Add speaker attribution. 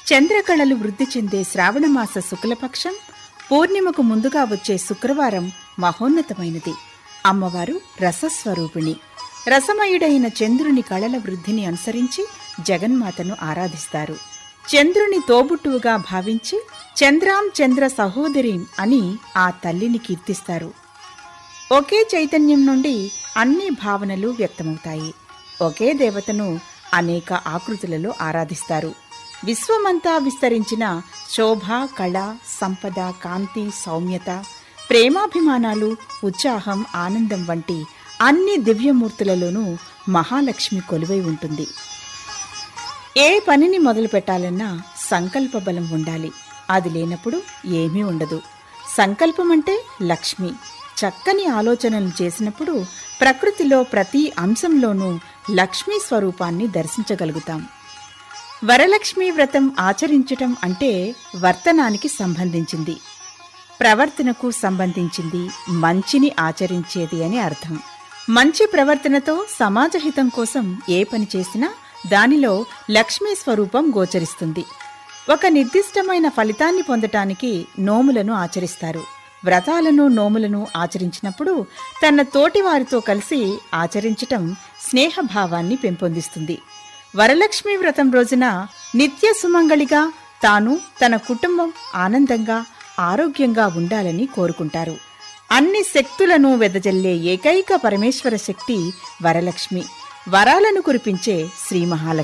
Speaker 1: చంద్రకళలు వృద్ధి చెందే శ్రావణమాస శుక్లపక్షం పూర్ణిమకు ముందుగా వచ్చే శుక్రవారం మహోన్నతమైనది అమ్మవారు రసస్వరూపిణి రసమయుడైన చంద్రుని కళల వృద్ధిని అనుసరించి జగన్మాతను ఆరాధిస్తారు చంద్రుని తోబుట్టువుగా భావించి చంద్రాం చంద్ర సహోదరీం అని ఆ తల్లిని కీర్తిస్తారు ఒకే చైతన్యం నుండి అన్ని భావనలు వ్యక్తమవుతాయి ఒకే దేవతను అనేక ఆకృతులలో ఆరాధిస్తారు విశ్వమంతా విస్తరించిన శోభ కళ సంపద కాంతి సౌమ్యత ప్రేమాభిమానాలు ఉత్సాహం ఆనందం వంటి అన్ని దివ్యమూర్తులలోనూ మహాలక్ష్మి కొలువై ఉంటుంది ఏ పనిని మొదలు పెట్టాలన్నా సంకల్ప బలం ఉండాలి అది లేనప్పుడు ఏమీ ఉండదు సంకల్పం అంటే లక్ష్మి చక్కని ఆలోచనలు చేసినప్పుడు ప్రకృతిలో ప్రతి అంశంలోనూ లక్ష్మీ స్వరూపాన్ని దర్శించగలుగుతాం వరలక్ష్మీ వ్రతం ఆచరించటం అంటే వర్తనానికి సంబంధించింది ప్రవర్తనకు సంబంధించింది మంచిని ఆచరించేది అని అర్థం మంచి ప్రవర్తనతో సమాజహితం కోసం ఏ పని చేసినా దానిలో లక్ష్మీ స్వరూపం గోచరిస్తుంది ఒక నిర్దిష్టమైన ఫలితాన్ని పొందటానికి నోములను ఆచరిస్తారు వ్రతాలను నోములను ఆచరించినప్పుడు తన తోటి వారితో కలిసి ఆచరించటం స్నేహభావాన్ని పెంపొందిస్తుంది వరలక్ష్మి వ్రతం రోజున నిత్య సుమంగళిగా తాను తన కుటుంబం ఆనందంగా ఆరోగ్యంగా ఉండాలని కోరుకుంటారు అన్ని శక్తులను వెదజల్లే ఏకైక పరమేశ్వర శక్తి వరలక్ష్మి వరాలను కురిపించే శ్రీ మహాలక్ష్మి